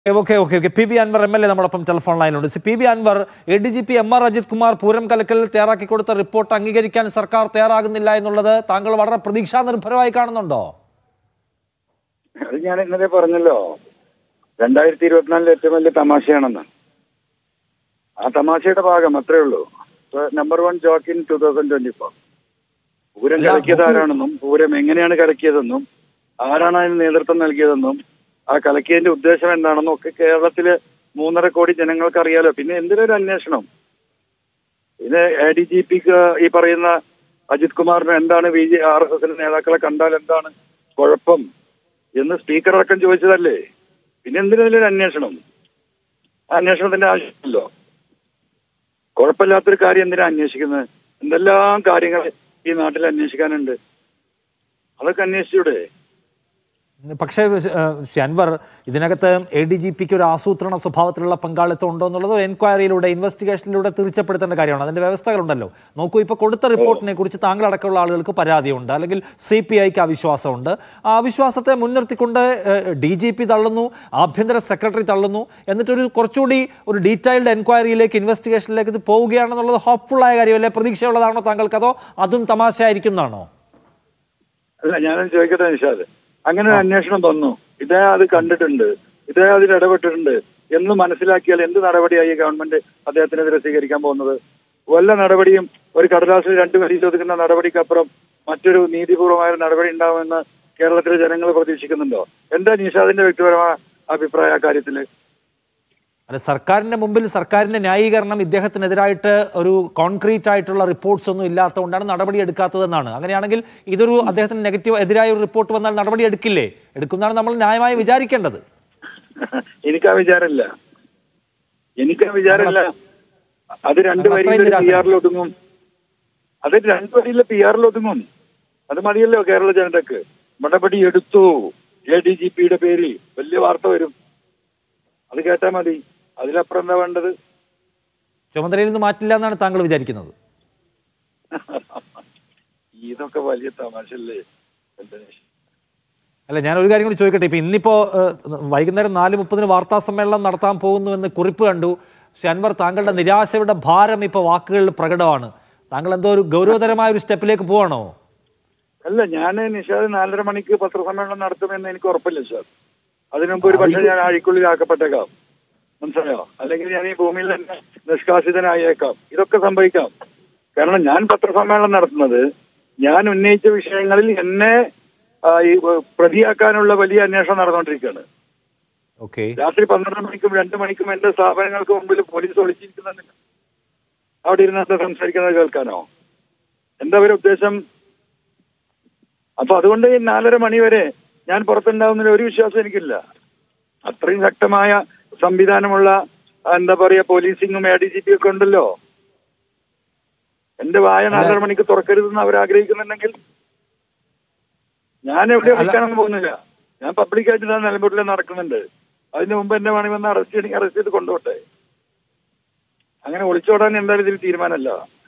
Okay okay okay P V Anwar M L A നമ്മളൊപ്പം telephone ലൈനിലുണ്ട് C P V Anwar A D G P M R Ajith Kumar Pooram കലക്കലിൽ തയ്യാറാക്കി കൊടുത്ത report അംഗീകരിക്കാൻ സർക്കാർ തയ്യാറാകുന്നില്ല എന്നുള്ളത് താങ്കൾ വളരെ പ്രതീക്ഷാ നിർഭരമായി കാണുന്നുണ്ടോ അത് ഞാൻ ഇന്നലെ പറഞ്ഞല്ലോ രണ്ടായിരത്തി ഇരുപത്തിനാലിലെ ഏറ്റവും വലിയ തമാശയാണെന്ന് ആ തമാശയുടെ ഭാഗം അത്രേ ഉള്ളൂ number one joke in two thousand twenty four Pooram അല്ല, കലക്കിയത് നോക്കൂ. ആരാണെന്നും പൂരം എങ്ങനെയാണ് കലക്കിയതെന്നും ആരാണ് അതിന് നേതൃത്വം നൽകിയതെന്നും ആ കലക്കിയതിന്റെ ഉദ്ദേശം എന്താണെന്നും ഒക്കെ കേരളത്തിലെ മൂന്നര കോടി ജനങ്ങൾക്ക് അറിയാലോ പിന്നെ എന്തിനൊരു അന്വേഷണം ഇത് എ ഡി ജി പിക്ക് ഈ പറയുന്ന അജിത് കുമാറിന് എന്താണ് ബി ജെ ആർ എസ് എസിന്റെ നേതാക്കളെ കണ്ടാൽ എന്താണ് കുഴപ്പം എന്ന് സ്പീക്കർ അടക്കം ചോദിച്ചതല്ലേ പിന്നെ എന്തിനൊരു അന്വേഷണം ആ അന്വേഷണത്തിന്റെ ആവശ്യമില്ലല്ലോ കുഴപ്പമില്ലാത്തൊരു കാര്യം എന്തിനാ അന്വേഷിക്കുന്നത് എന്തെല്ലാം കാര്യങ്ങൾ ഈ നാട്ടിൽ അന്വേഷിക്കാനുണ്ട് അതൊക്കെ അന്വേഷിച്ചൂടെ പക്ഷേ ഏഹ്, ശ്രീ അൻവർ ഇതിനകത്ത് എ ഡി ജി പിക്ക് ഒരു ആസൂത്രണ സ്വഭാവത്തിലുള്ള പങ്കാളിത്തം ഉണ്ടോ എന്നുള്ളത് ഒരു എൻക്വയറിയിലൂടെ ഇൻവെസ്റ്റിഗേഷനിലൂടെ തീർച്ചപ്പെടുത്തേണ്ട കാര്യമാണ് അതിന്റെ വ്യവസ്ഥകളുണ്ടല്ലോ നോക്കൂ ഇപ്പോൾ കൊടുത്ത റിപ്പോർട്ടിനെ കുറിച്ച് താങ്കളടക്കമുള്ള ആളുകൾക്ക് പരാതിയുണ്ട് അല്ലെങ്കിൽ സി പി ഐക്ക് അവിശ്വാസമുണ്ട് ആ അവിശ്വാസത്തെ മുൻനിർത്തിക്കൊണ്ട് ഡി ജി പി തള്ളുന്നു ആഭ്യന്തര സെക്രട്ടറി തള്ളുന്നു എന്നിട്ടൊരു കുറച്ചുകൂടി ഒരു ഡീറ്റെയിൽഡ് എൻക്വയറിയിലേക്ക് ഇൻവെസ്റ്റിഗേഷനിലേക്ക് ഇത് പോവുകയാണെന്നുള്ളത് ഹോപ്പ്ഫുൾ ആയ കാര്യമല്ലേ പ്രതീക്ഷയുള്ളതാണോ താങ്കൾക്ക് അതോ അതും തമാശയായിരിക്കും എന്നാണോ അല്ല ഞാനത് ചോദിക്കട്ടെ നിഷാദ് അങ്ങനെ ഒരു അന്വേഷണം വന്നു ഇതേ അത് കണ്ടിട്ടുണ്ട് ഇതേ അതിൽ ഇടപെട്ടിട്ടുണ്ട് എന്ന് മനസ്സിലാക്കിയാൽ എന്ത് നടപടിയായി ഗവൺമെന്റ് അദ്ദേഹത്തിനെതിരെ സ്വീകരിക്കാൻ പോകുന്നത് വല്ല നടപടിയും ഒരു കടലാസിൽ രണ്ടു വരിയിൽ ഒതുക്കുന്ന നടപടിക്കപ്പുറം മറ്റൊരു നീതിപൂർവമായ ഒരു നടപടി ഉണ്ടാവുമെന്ന് കേരളത്തിലെ ജനങ്ങൾ പ്രതീക്ഷിക്കുന്നുണ്ടോ എന്താ നിഷാദിന്റെ വ്യക്തിപരമായ അഭിപ്രായ ആ കാര്യത്തില് അല്ല സർക്കാരിന്റെ മുമ്പിൽ സർക്കാരിന്റെ ന്യായീകരണം ഇദ്ദേഹത്തിനെതിരായിട്ട് ഒരു കോൺക്രീറ്റ് ആയിട്ടുള്ള റിപ്പോർട്ട്സ് ഒന്നും ഇല്ലാത്തതുകൊണ്ടാണ് നടപടി എടുക്കാത്തതെന്നാണ് അങ്ങനെയാണെങ്കിൽ ഇതൊരു അദ്ദേഹത്തിന് നെഗറ്റീവ് എതിരായ ഒരു റിപ്പോർട്ട് വന്നാൽ നടപടി എടുക്കില്ലേ എടുക്കുന്നതാണ് നമ്മൾ ന്യായമായി വിചാരിക്കേണ്ടത് എനിക്കാ വിചാരമില്ല എനിക്കാ വിചാരമില്ല അത് രണ്ട് നമ്മൾ വരിയിൽ അത്രയും പി നിരാശരാണ്. ആറിൽ ഒതുങ്ങും അത് രണ്ട് വരിയിലെ പി ആറിൽ ഒതുങ്ങും അത് മതിയല്ലോ കേരള ജനതക്ക് നടപടി എടുത്തു എ ഡി ജി പിയുടെ പേരിൽ വലിയ വാർത്ത വരും അത് കേട്ടാ മതി അതിലപ്പുറം എന്താ വേണ്ടത് ചുമതലയിൽ നിന്ന് മാറ്റില്ല എന്നാണ് താങ്കൾ വിചാരിക്കുന്നത് ഇതൊക്കെ വലിയ തമാശല്ലേ എന്താ അല്ല ഞാൻ ഒരു കാര്യം കൂടി ചോദിക്കട്ടെ ഇപ്പൊ ഇന്നിപ്പോ ഏഹ്, വൈകുന്നേരം നാല് മുപ്പതിന് വാർത്താ സമ്മേളനം നടത്താൻ പോകുന്നുവെന്ന് കുറിപ്പ് കണ്ടു ശ്രീ അൻവർ താങ്കളുടെ നിരാശയുടെ ഭാരം ഇപ്പൊ വാക്കുകളിൽ പ്രകടമാണ് താങ്കൾ എന്തോ ഒരു ഗൗരവതരമായ ഒരു സ്റ്റെപ്പിലേക്ക് പോവാണോ അല്ല ഞാൻ നിഷാദ് നാലര മണിക്ക് പത്രസമ്മേളനം നടത്തുമെന്ന് എനിക്ക് ഉറപ്പില്ല നിഷാദ് അതിനു മുമ്പ് ഒരു പക്ഷേ ഞാൻ ആഴിക്കുള്ളിലാക്കപ്പെട്ടേക്കാം മനസ്സിലായോ അല്ലെങ്കിൽ ഞാൻ ഈ ഭൂമിയിൽ തന്നെ നിഷ്കാസിതനായേക്കാം ഇതൊക്കെ സംഭവിക്കാം കാരണം ഞാൻ പത്രസമ്മേളനം നടത്തുന്നത് ഞാൻ ഉന്നയിച്ച വിഷയങ്ങളിൽ എന്നെ ആ, ഈ ഏഹ്, പ്രതിയാക്കാനുള്ള വലിയ അന്വേഷണം നടന്നുകൊണ്ടിരിക്കുകയാണ് ഓക്കെ രാത്രി പന്ത്രണ്ട് മണിക്കും രണ്ട് മണിക്കും എന്റെ സ്ഥാപനങ്ങൾക്ക് മുമ്പിൽ പോലീസ് ഒളിച്ചിരിക്കുന്നുണ്ട് അവിടെ ഇരുന്ന് എന്താ സംസാരിക്കുന്നത് കേൾക്കാനോ എന്താ അവരുടെ ഉദ്ദേശം അപ്പൊ അതുകൊണ്ട് ഈ നാലര മണി വരെ ഞാൻ പുറത്തുണ്ടാവുന്നതിൽ ഒരു വിശ്വാസം എനിക്കില്ല അത്രയും ശക്തമായ സംവിധാനമുള്ള ആ, എന്താ പറയാ പോലീസിങ്ങും എ ഡി ജി പി ഒക്കെ ഉണ്ടല്ലോ എന്റെ വായ നാലര മണിക്ക് തുറക്കരുതെന്ന് അവർ ആഗ്രഹിക്കുന്നുണ്ടെങ്കിൽ ഞാൻ എവിടെ അല്ല- വിളിക്കാനൊന്നും പോകുന്നില്ല ഞാൻ പബ്ലിക്കായിട്ട് ഞാൻ നിലമ്പൂരിൽ നടക്കുന്നുണ്ട് അതിന് മുമ്പ് എന്നെ വേണമെങ്കിൽ വന്ന് അറസ്റ്റ് ചെയ്യണമെങ്കിൽ അറസ്റ്റ് ചെയ്ത് കൊണ്ടുപോട്ടെ അങ്ങനെ ഒളിച്ചോടാൻ എന്തായാലും ഇതിൽ തീരുമാനമല്ല